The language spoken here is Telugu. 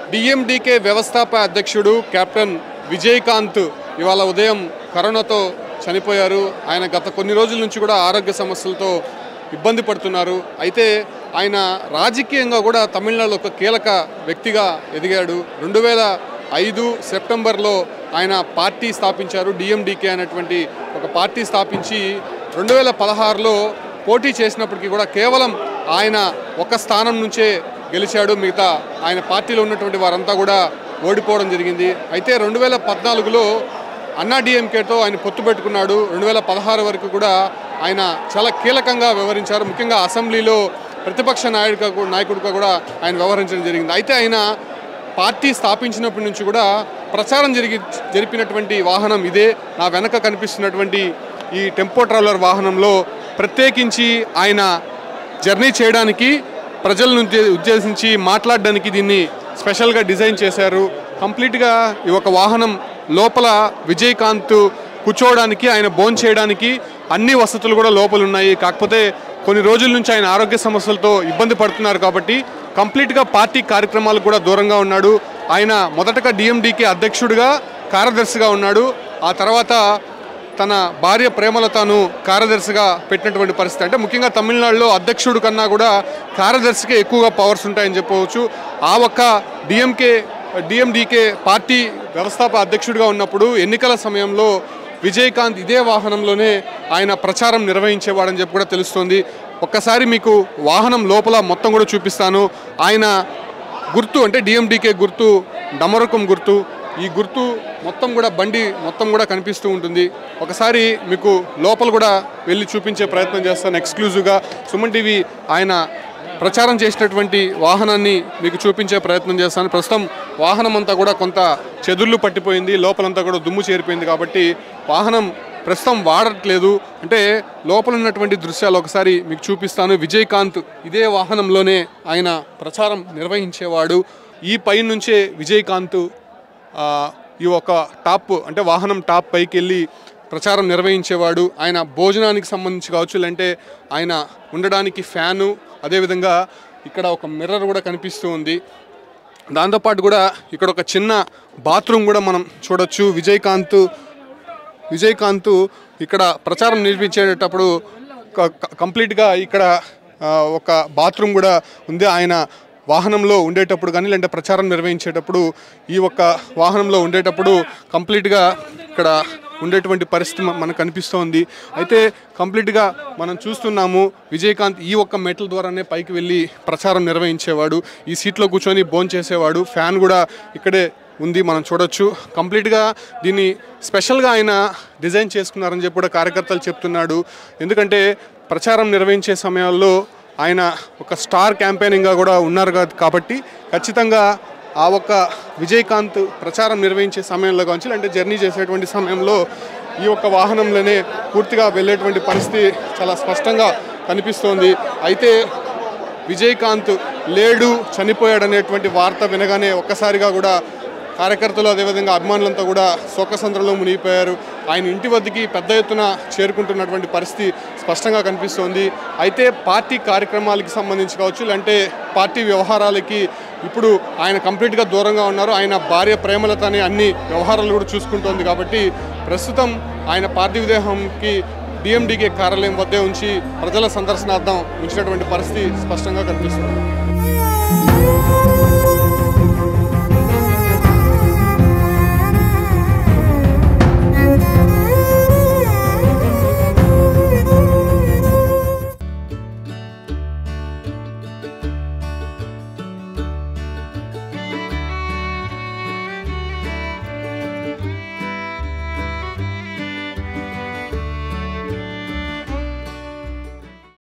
డిఎండికే వ్యవస్థాపక అధ్యక్షుడు కెప్టెన్ విజయకాంత్ ఇవాళ ఉదయం కరోనాతో చనిపోయారు ఆయన గత కొన్ని రోజుల నుంచి కూడా ఆరోగ్య సమస్యలతో ఇబ్బంది పడుతున్నారు అయితే ఆయన రాజకీయంగా కూడా తమిళనాడులో ఒక కీలక వ్యక్తిగా ఎదిగాడు రెండు వేల ఐదు సెప్టెంబర్లో ఆయన పార్టీ స్థాపించారు డిఎండికే అనేటువంటి ఒక పార్టీ స్థాపించి రెండు వేల పదహారులో పోటీ చేసినప్పటికీ కూడా కేవలం ఆయన ఒక స్థానం నుంచే గెలిచాడు మిగతా ఆయన పార్టీలో ఉన్నటువంటి వారంతా కూడా ఓడిపోవడం జరిగింది అయితే రెండు వేల పద్నాలుగులో అన్నా డిఎంకేతో ఆయన పొత్తు పెట్టుకున్నాడు రెండు వేల పదహారు వరకు కూడా ఆయన చాలా కీలకంగా వ్యవహరించారు ముఖ్యంగా అసెంబ్లీలో ప్రతిపక్ష నాయకుడిగా కూడా- నాయకుడిగా కూడా ఆయన వ్యవహరించడం జరిగింది అయితే ఆయన పార్టీ స్థాపించినప్పటి నుంచి కూడా ప్రచారం జరిగి జరిపినటువంటి వాహనం ఇదే నా వెనక కనిపిస్తున్నటువంటి ఈ టెంపో ట్రావెలర్ వాహనంలో ప్రత్యేకించి ఆయన జర్నీ చేయడానికి ప్రజలను ఉద్దే- ఉద్దేశించి మాట్లాడడానికి దీన్ని స్పెషల్గా డిజైన్ చేశారు కంప్లీట్గా ఈ ఒక వాహనం లోపల విజయకాంత్ కూర్చోవడానికి ఆయన బోన్ చేయడానికి అన్ని వసతులు కూడా లోపల ఉన్నాయి కాకపోతే కొన్ని రోజుల నుంచి ఆయన ఆరోగ్య సమస్యలతో ఇబ్బంది పడుతున్నారు కాబట్టి కంప్లీట్గా పార్టీ కార్యక్రమాలకు కూడా దూరంగా ఉన్నాడు ఆయన మొదటగా డిఎండికి అధ్యక్షుడిగా కార్యదర్శిగా ఉన్నాడు ఆ తర్వాత తన భార్య ప్రేమలతను కార్యదర్శిగా పెట్టినటువంటి పరిస్థితి అంటే ముఖ్యంగా తమిళనాడులో అధ్యక్షుడు కన్నా కూడా కార్యదర్శికే ఎక్కువగా పవర్స్ ఉంటాయని చెప్పవచ్చు ఆ ఒక్క డిఎంకే డిఎండికే పార్టీ వ్యవస్థాపక అధ్యక్షుడిగా ఉన్నప్పుడు ఎన్నికల సమయంలో విజయకాంత్ ఇదే వాహనంలోనే ఆయన ప్రచారం నిర్వహించేవాడని చెప్పి కూడా తెలుస్తోంది ఒక్కసారి మీకు వాహనం లోపల మొత్తం కూడా చూపిస్తాను ఆయన గుర్తు అంటే డిఎండికే గుర్తు డమరకం గుర్తు ఈ గుర్తు మొత్తం కూడా బండి మొత్తం కూడా కనిపిస్తూ ఉంటుంది ఒకసారి మీకు లోపల కూడా వెళ్ళి చూపించే ప్రయత్నం చేస్తాను ఎక్స్క్లూజివ్గా సుమన్ టీవీ ఆయన ప్రచారం చేసినటువంటి వాహనాన్ని మీకు చూపించే ప్రయత్నం చేస్తాను ప్రస్తుతం వాహనం అంతా కూడా కొంత చెదుర్లు పట్టిపోయింది లోపలంతా కూడా దుమ్ము చేరిపోయింది కాబట్టి వాహనం ప్రస్తుతం వాడట్లేదు అంటే లోపల ఉన్నటువంటి దృశ్యాలు ఒకసారి మీకు చూపిస్తాను విజయకాంత్ ఇదే వాహనంలోనే ఆయన ప్రచారం నిర్వహించేవాడు ఈ పై నుంచే విజయకాంత్ ఆ, ఈ ఒక టాప్ అంటే వాహనం టాప్ పైకి వెళ్ళి ప్రచారం నిర్వహించేవాడు ఆయన భోజనానికి సంబంధించి కావచ్చు లేదంటే ఆయన ఉండడానికి ఫ్యాను అదేవిధంగా ఇక్కడ ఒక మిర్రర్ కూడా కనిపిస్తూ ఉంది దాంతోపాటు కూడా ఇక్కడ ఒక చిన్న బాత్రూమ్ కూడా మనం చూడొచ్చు విజయకాంత్ విజయకాంత్ ఇక్కడ ప్రచారం నిర్మించేటప్పుడు క- క- కంప్లీట్గా ఇక్కడ ఆ, ఒక బాత్రూమ్ కూడా ఉంది ఆయన వాహనంలో ఉండేటప్పుడు కానీ లేదంటే ప్రచారం నిర్వహించేటప్పుడు ఈ ఒక్క వాహనంలో ఉండేటప్పుడు కంప్లీట్గా ఇక్కడ ఉండేటువంటి పరిస్థితి మ- మనకు కనిపిస్తోంది అయితే కంప్లీట్గా మనం చూస్తున్నాము విజయకాంత్ ఈ ఒక్క మెట్ల ద్వారానే పైకి వెళ్ళి ప్రచారం నిర్వహించేవాడు ఈ సీట్లో కూర్చొని బోన్ చేసేవాడు ఫ్యాన్ కూడా ఇక్కడే ఉంది మనం చూడొచ్చు కంప్లీట్గా దీన్ని స్పెషల్గా ఆయన డిజైన్ చేసుకున్నారని చెప్పి కూడా కార్యకర్తలు చెప్తున్నాడు ఎందుకంటే ప్రచారం నిర్వహించే సమయాల్లో ఆయన ఒక స్టార్ క్యాంపెయినింగ్గా కూడా ఉన్నారు కా- కాబట్టి ఖచ్చితంగా ఆ ఒక్క విజయకాంత్ ప్రచారం నిర్వహించే సమయంలో కావచ్చు అంటే జర్నీ చేసేటువంటి సమయంలో ఈ ఒక్క వాహనంలోనే పూర్తిగా వెళ్ళేటువంటి పరిస్థితి చాలా స్పష్టంగా కనిపిస్తోంది అయితే విజయకాంత్ లేడు చనిపోయాడనేటువంటి వార్త వినగానే ఒక్కసారిగా కూడా కార్యకర్తలు అదేవిధంగా అభిమానులంతా కూడా శోకసంద్రంలో మునిగిపోయారు ఆయన ఇంటి వద్దకి పెద్ద ఎత్తున చేరుకుంటున్నటువంటి పరిస్థితి స్పష్టంగా కనిపిస్తోంది అయితే పార్టీ కార్యక్రమాలకి సంబంధించి కావచ్చు లేదంటే పార్టీ వ్యవహారాలకి ఇప్పుడు ఆయన కంప్లీట్గా దూరంగా ఉన్నారు ఆయన భార్య ప్రేమలతోనే అన్ని వ్యవహారాలు కూడా చూసుకుంటోంది కాబట్టి ప్రస్తుతం ఆయన పార్థివ దేహంకి డిఎండికే కార్యాలయం వద్దే ఉంచి ప్రజల సందర్శనార్థం ఉంచినటువంటి పరిస్థితి స్పష్టంగా కనిపిస్తుంది